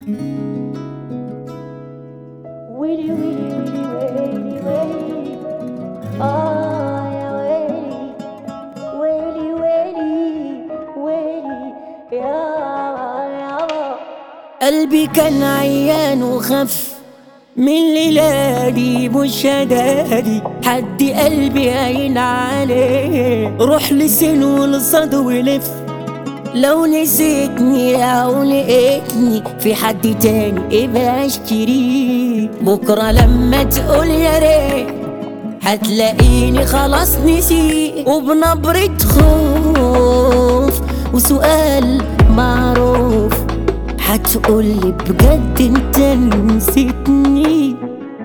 ويلي ويلي ويلي ويلي ويلي آه يا ويلي ويلي ويلي ويلي يا يا قلبي كان عيان وخف من ليلادي مش هدادي حد قلبي عين عليه روح لسن ولصد ولف لو نسيتني او لقيتني في حد تاني ابقى اشتريه بكره لما تقول يا ريت هتلاقيني خلاص نسيت وبنبرة خوف وسؤال معروف هتقولي بجد انت نسيتني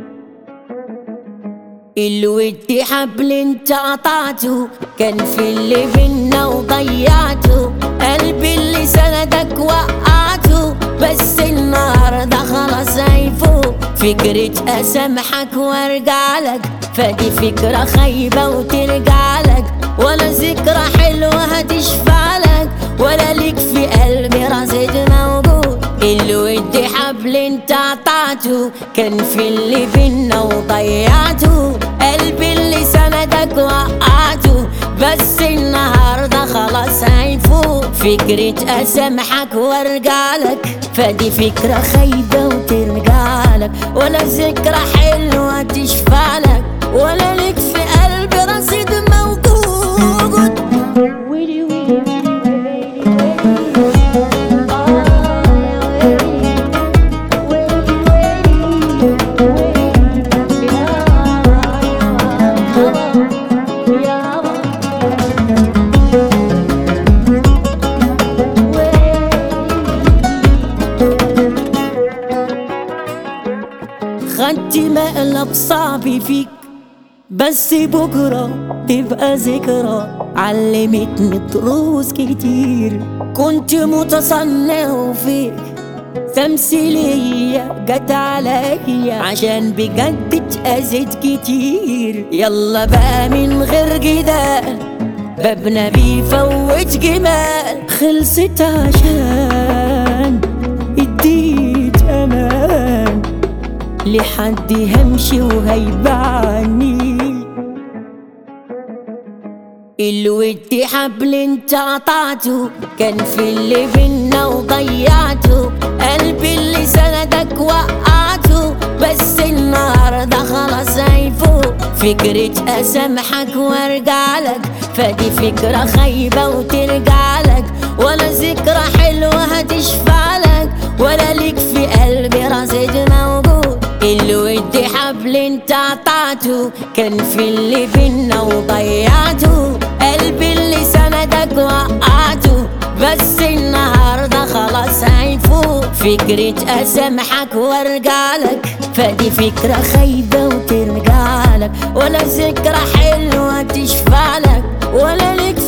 الود حبل انت قطعته كان في اللي بينا وضيعته قلبي اللي سندك وقعته بس النهارده خلاص هيفوق فكرة اسامحك وارجع لك فدي فكرة خايبة وترجع لك ولا ذكرى حلوة هتشفع لك ولا ليك في قلبي رصيد موجود الود حبل انت قطعته كان في اللي بينا وضيعته قلبي اللي سندك وقعته بس النهارده خلاص هيفوق فكرة اسامحك وارجع لك فدي فكرة خايبة وترجع لك ولا ذكرى حلوة تشفع لك ولا ليك في قلبي رصيد موجود ويلي ويلي ويلي ويلي آه يا ويلي ويلي ويلي ويلي يا يا خدت مقلب صعب فيك بس بكرة تبقى ذكرى علمتني دروس كتير كنت متصنع فيك تمثيلية جت عليا عشان بجد اتأذيت كتير يلا بقى من غير جدال بابنا بيفوت جمال خلصت عشان اديت امان لحد همشي وهيبعني الود حبل انت قطعته كان في اللي بينا وضيعته قلبي اللي سندك وقعته بس النهارده خلاص هيفوق فكرة اسامحك وارجع لك فدي فكرة خايبة وترجع لك ولا ذكرى حلوة هتشفع لك ولا ليك في قلبي رصيد موجود الود حبل انت قطعته كان في اللي بينا وضيعته قلبي اللي سندك وقعته بس النهارده خلاص هيفوق فكرة اسامحك وارجع لك فدي فكرة خايبة وترجع لك ولا ذكرى حلوة تشفع لك ولا ليك